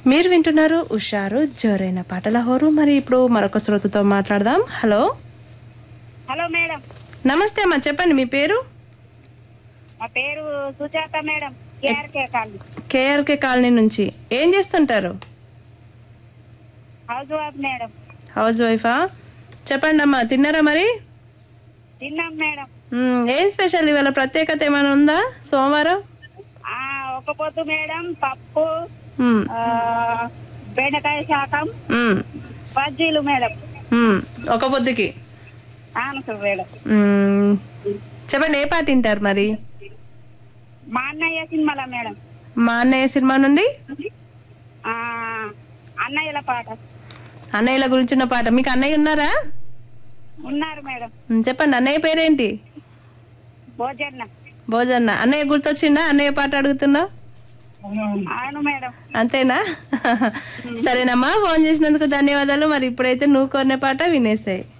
మీరు వింటున్నారు ఉషారు జోరైన పాటల హోరు మరి ఇప్పుడు మరొక శ్రోతతో మాట్లాడదాం హలో హలో మేడం నమస్తే అమ్మా చెప్పండి మీ పేరు మా పేరు Sujatha madam KRK colony KRK colony నుంచి ఏం చేస్తుంటారు హౌస్ వైఫ్ మేడం హౌస్ వైఫా చెప్పండి అమ్మా తిన్నారా మరి తిన్నాం మేడం మ్మ్, ఏం స్పెషల్ ఇవాళ ప్రత్యేకత ఏమైనా ఉందా సోమవారం ఆ ఒక పొద్దు మేడం పప్పు మ్మ్, ఆ, బెండకాయ శాకం మ్మ్, బజ్జీలు మేడం మ్మ్. ఒక పొద్దుకి ఆనసు మేడం మ్మ్. చెప్పండి ఏ పాట వింటారు మరి మా అన్నయ్య సినిమాల మేడం మా అన్నయ్య సినిమా నుండి ఆ అన్నయ్యల పాట అన్నయ్యల గురించి ఉన్న పాట మీకు అన్నయ్య ఉన్నారా ఉన్నారు మేడం మ్మ్, చెప్పండి అన్నయ్య పేరేంటి భోజన్న భోజన్న అన్నయ్య గుర్తొచ్చిందా అన్నయ్య పాట అడుగుతున్నా అవును మేడం అంతేనా సరేనమ్మా ఫోన్ చేసినందుకు ధన్యవాదాలు మరి ఇప్పుడైతే నువ్వు కొనే పాట వినేసాయి